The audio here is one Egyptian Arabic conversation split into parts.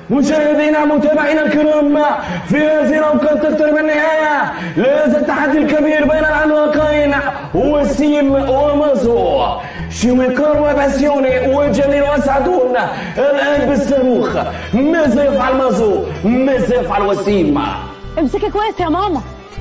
مشاهدينا متابعينا الكرام في هذه الأوقات تقترب النهاية لهذا التحدي الكبير بين العملاقين وسيم ومازو شويكار وباسيوني وجميل وسعدون الآن بالصاروخ ماذا يفعل مازو ماذا يفعل وسيم امسكي كويس يا ماما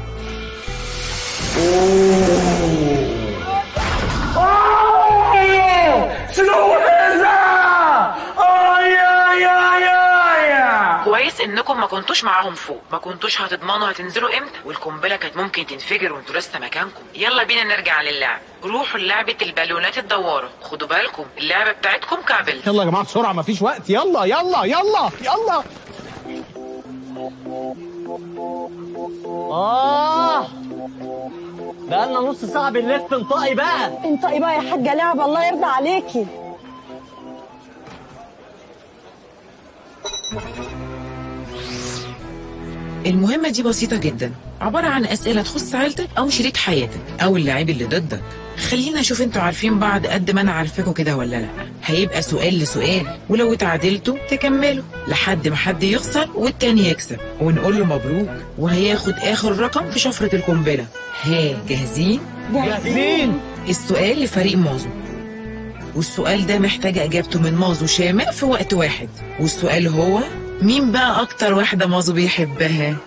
أوه! شنو هذا؟ آي آي آي آي كويس انكم ما كنتوش معاهم فوق ما كنتوش هتضمنوا هتنزلوا امتى والقنبله كانت ممكن تنفجر وانتوا لسه مكانكم يلا بينا نرجع للعب روحوا لعبه البالونات الدواره خدوا بالكم اللعبه بتاعتكم كابل يلا يا جماعه بسرعه مفيش وقت يلا يلا يلا يلا آه بقالنا نص ساعة بنلف انطقي بقى انطقي بقى يا حاجه لعبه الله يرضى عليكي المهمة دي بسيطة جدا عبارة عن أسئلة تخص عيلتك أو شريك حياتك أو اللاعب اللي ضدك خلينا نشوف انتوا عارفين بعض قد ما انا عارفاكوا كده ولا لا هيبقى سؤال لسؤال ولو اتعادلتوا تكملوا لحد ما حد يخسر والتاني يكسب ونقول له مبروك وهياخد اخر رقم في شفرة القنبلة ها جاهزين جاهزين السؤال لفريق مازو والسؤال ده محتاج اجابته من مازو شامع في وقت واحد والسؤال هو مين بقى اكتر واحدة مازو بيحبها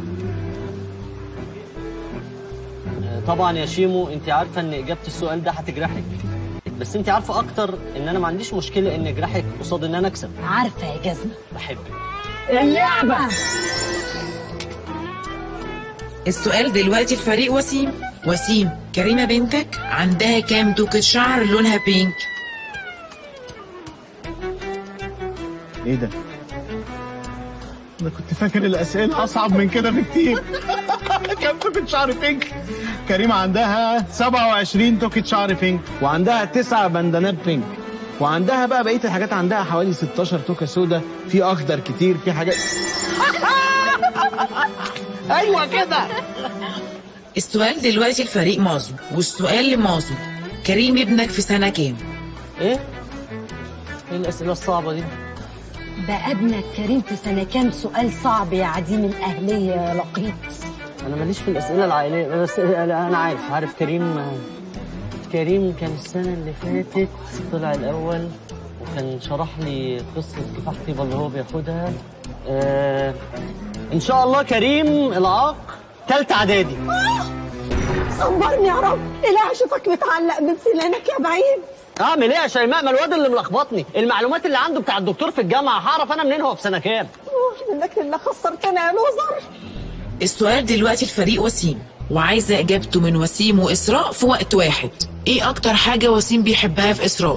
طبعا يا شيمو انت عارفة ان اجابة السؤال ده هتجرحك بس انت عارفة اكتر ان انا ما عنديش مشكلة ان اجرحك قصاد ان انا اكسب عارفه يا جزمه بحبك اللعبه السؤال دلوقتي لفريق وسيم وسيم كريمة بنتك عندها كام توكة شعر لونها بينك ايه ده؟ انا كنت فاكر الاسئله اصعب من كده بكتير كام توكة شعر بينك كريمه عندها 27 توكة شعر بينك وعندها تسعة بندانات بينك وعندها بقى بقيه الحاجات عندها حوالي 16 توكة سودا في اخضر كتير في حاجات ايوه كده السؤال دلوقتي لفريق مازو والسؤال لمازو كريم ابنك في سنة كام ايه ايه الاسئلة الصعبة دي ده ابنك كريم في سنه كام سؤال صعب يا عديم الاهليه يا لقيط انا ماليش في الاسئلة العائلية بس انا عارف عارف كريم كريم كان السنة اللي فاتت طلع الاول وكان شرح لي قصة كفاح طيبة اللي هو بياخدها آه ان شاء الله كريم العاق تالتة اعدادي صبرني يا رب اله اشوفك متعلق من سنانك يا بعيد اعمل ايه يا شيماء ما الواد اللي ملخبطني المعلومات اللي عنده بتاع الدكتور في الجامعه هعرف انا منين هو في سنه كام أوه، منك لله خسرتنا يا لوزر السؤال دلوقتي لفريق وسيم وعايزة اجابته من وسيم واسراء في وقت واحد ايه اكتر حاجة وسيم بيحبها في اسراء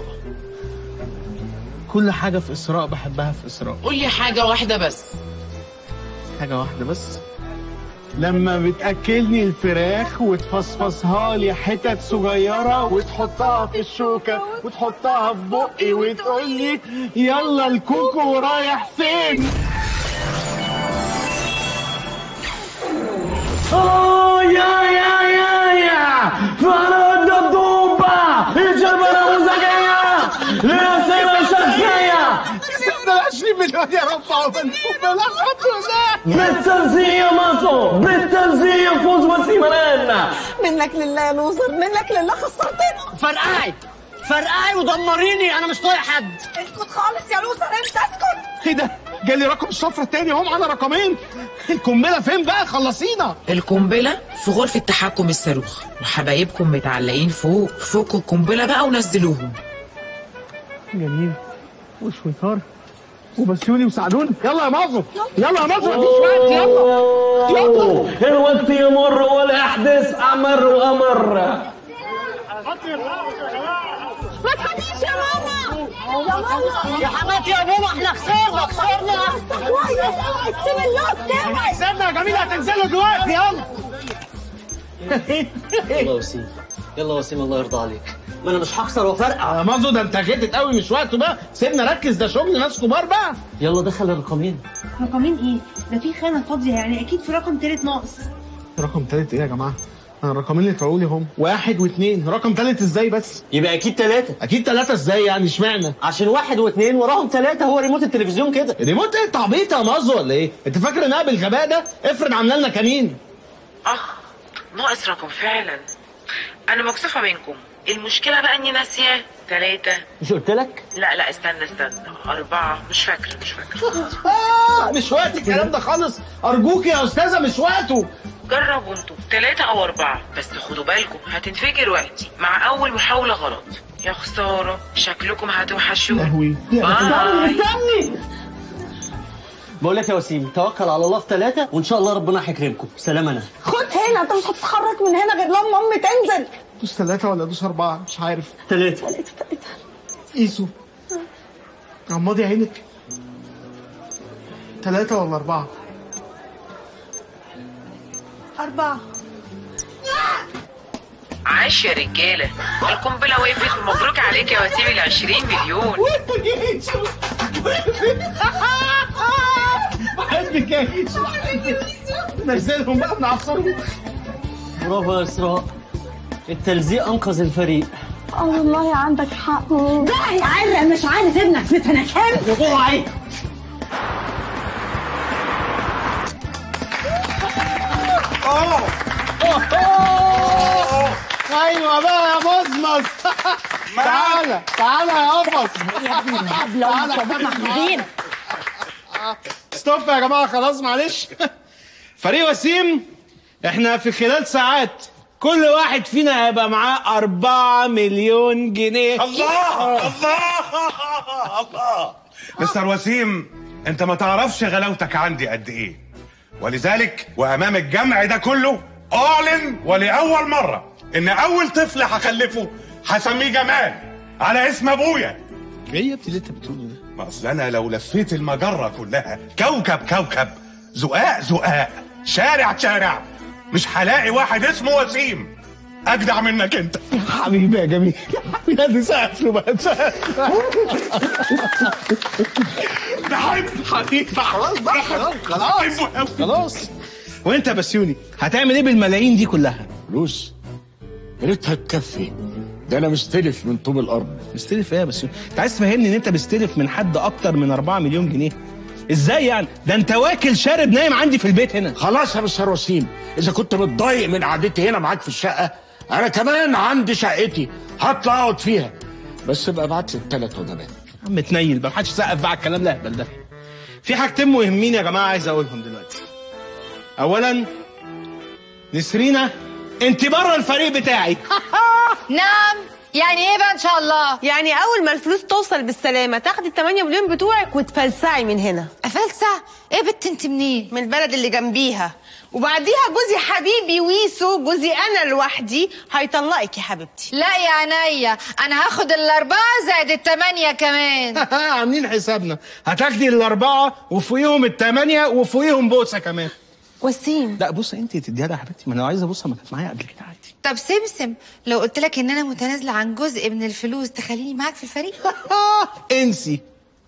كل حاجه في اسراء بحبها في اسراء قول لي حاجة واحدة بس حاجه واحده بس لما بتاكلني الفراخ وتفصفصها لي حتت صغيره وتحطها في الشوكه وتحطها في بقي وتقول لي يلا الكوكو رايح فين آه يا يا يا يا فرد الضوبة الجبلة مزاجية لسيرة شخصية كسبنا ال 20 مليون يا رب عقبال الحمد لله بالتمثيل مصر بالتمثيل فوز وسيم الآن منك لله يا لوزر منك لله خسرتنا فرقعي فرقعي ودمريني انا مش طايق حد اسكت خالص يا لوزر انت اسكت ايه ده جالي رقم الشفره التاني هم معانا رقمين القنبله فين بقى خلصينا القنبلة في غرفة تحكم الصاروخ وحبايبكم متعلقين فوق فوقوا القنبلة بقى ونزلوهم جميل وشويكار وبسيوني وسعدون يلا يا مازو يلا يا مازو مفيش وقت يلا يلا الوقت يمر والأحداث أمر وأمر ما تخافيش يا ماما يا ماما يا حماتي يا ماما احنا خسرنا خسرنا كويس اوعي تسيب اللوت بتاعك استنى يا جميل هتنزلوا دلوقتي يلا يلا وسيم يلا وسيم الله يرضى عليك ما انا مش هخسر وفرقع يا مازو ده انت غتت قوي مش وقته بقى سيبنا ركز ده شغل ناس كبار بقى يلا دخل الرقمين رقمين ايه؟ ده في خانة فاضية يعني أكيد في رقم تالت ناقص رقم تالت ايه يا جماعه أنا الرقمين اللي طلعوا لي هم واحد واثنين رقم ثالث ازاي بس يبقى اكيد ثلاثة اكيد ثلاثة ازاي يعني اشمعنى عشان واحد واثنين وراهم ثلاثة هو ريموت التلفزيون كده ريموت ايه تعبيط يا مازو ولا ايه انت فاكر انها بالغباء ده افرض عامله لنا كمين اخ ناقص رقم فعلا انا مكسوفه منكم المشكله بقى اني ناسياه ثلاثة مش قلت لك لا لا استنى استنى أربعة مش فاكرة مش فاكرة آه مش وقت الكلام ده خالص ارجوك يا استاذه مش وقته جربوا انتوا ثلاثة أو أربعة بس خدوا بالكم هتنفجر وقتي مع أول محاولة غلط يا خسارة شكلكم هتوحشوني لهوي. يا باي. استني بقول لك يا وسيم توكل على الله في ثلاثة وإن شاء الله ربنا هيكرمكم سلام أنا خد هنا انت مش هتتحرك من هنا غير لما امي تنزل دوس ثلاثة ولا دوس أربعة مش عارف ثلاثة قيسوا غمضي عينك ثلاثة ولا أربعة أربعة عاش يا رجالة القنبلة وقفت ومبروك عليك يا وسيم ال 20 مليون بحبك يا هيش نزلهم بقى بنعصرهم برافو يا إسراء التلزيق أنقذ الفريق اه والله عندك حق ده يعرق مش عارف ابنك في سنة كام اوعي ايوه بقى يا مصمص تعالى تعالى يا قفص يا ابن الهبلة ومصابوك محمودين ستوب يا جماعه خلاص معلش فريق وسيم احنا في خلال ساعات كل واحد فينا هيبقى معاه أربعة مليون جنيه الله الله الله مستر وسيم انت ما تعرفش غلاوتك عندي قد ايه ولذلك وامام الجمع ده كله اعلن ولاول مره ان اول طفل هخلفه هسميه جمال على اسم ابويا ايه يا ابني اللي انت بتقوله ده ما اصل انا لو لفيت المجره كلها كوكب كوكب زقاق زقاق شارع شارع مش هلاقي واحد اسمه وسيم اجدع منك انت حبيبي يا جميل يا حبيبي ده سقف له بقى سقف ده حب حبيبي خلاص بقى خلاص خلاص بحبه أوي. خلاص وانت يا بسيوني هتعمل ايه بالملايين دي كلها فلوس يا ريتها تكفي ده انا مستلف من طوب الارض مستلف ايه يا بسيوني انت عايز تفهمني ان انت مستلف من حد اكتر من 4 مليون جنيه ازاي يعني ده انت واكل شارب نايم عندي في البيت هنا خلاص يا مستر وسيم اذا كنت متضايق من قعدتي هنا معاك في الشقه انا كمان عندي شقتي هطلع اقعد فيها بس ابقى ابعت لي الثلاث وجبات يا عم تنيل بقى محدش يسقف بقى على الكلام الاهبل ده في حاجتين مهمين يا جماعه عايز اقولهم دلوقتي اولا نسرينا انت بره الفريق بتاعي نعم يعني ايه بقى ان شاء الله يعني اول ما الفلوس توصل بالسلامه تاخدي ال 8 مليون بتوعك وتفلسعي من هنا افلسع ايه بنت انت منين من البلد اللي جنبيها وبعديها جوزي حبيبي ويسو جوزي انا لوحدي هيطلقك يا حبيبتي لا يا عينيا انا هاخد الاربعه زائد الثمانيه كمان عاملين حسابنا هتاخدي الاربعه وفوقيهم الثمانيه وفوقيهم بوسه كمان وسيم لا بص انت تديها لها يا حبيبتي ما انا عايزه ابص ما كانت معايا قبل كده عادي طب سمسم لو قلت لك ان انا متنازله عن جزء من الفلوس تخليني معاك في الفريق انسي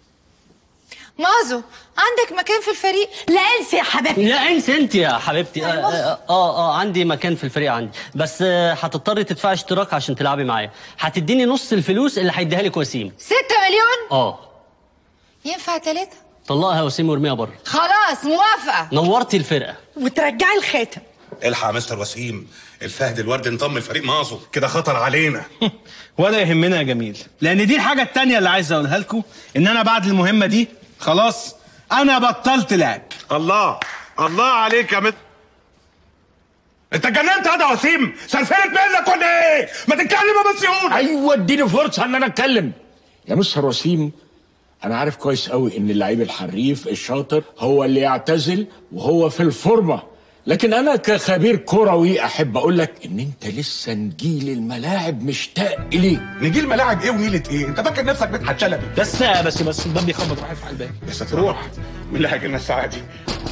مازو عندك مكان في الفريق لا انسي يا حبيبتي لا انسى انت يا حبيبتي اه اه, آه, آه عندي مكان في الفريق عندي بس آه هتضطري تدفعي اشتراك عشان تلعبي معايا هتديني نص الفلوس اللي هيديها لك وسيم ستة مليون اه ينفع ثلاثة طلقها يا وسيم وارميها بره خلاص موافقة نورتي الفرقه وترجعي الخاتم الحق يا مستر وسيم الفهد الورد انضم لفريق مازو كده خطر علينا ولا يهمنا يا جميل لان دي الحاجه التانية اللي عايز اقولها لكم ان انا بعد المهمه دي خلاص انا بطلت لعب الله الله عليك يا مت انت اتجننت هذا وسيم سرفلت منك ولا ايه ما تتكلم يا مسيون ايوه اديني فرصه ان انا اتكلم يا مستر وسيم انا عارف كويس قوي ان اللعيب الحريف الشاطر هو اللي يعتزل وهو في الفورمه لكن انا كخبير كروي احب اقول لك ان انت لسه نجيل الملاعب مشتاق اليه نجيل ملاعب ايه ونيلة ايه انت فاكر نفسك مدحت شلبي بس بس بس الباب بيخبط راح يفتح الباب يا ساتر روح مين اللي هيجي لنا الساعه دي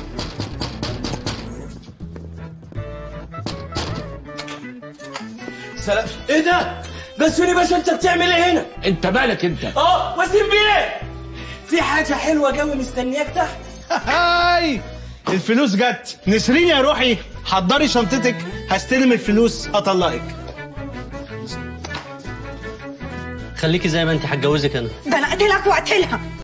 سلام ايه ده؟ بسوني باشا انت بتعمل ايه هنا؟ انت مالك انت اه وسيم بيه في حاجة حلوة قوي مستنياك تحت هاي الفلوس جت نسرين يا روحي حضري شنطتك هستلم الفلوس اطلقك خليكي زي ما انت هتجوزك انا ده انا اقتلك واقتلها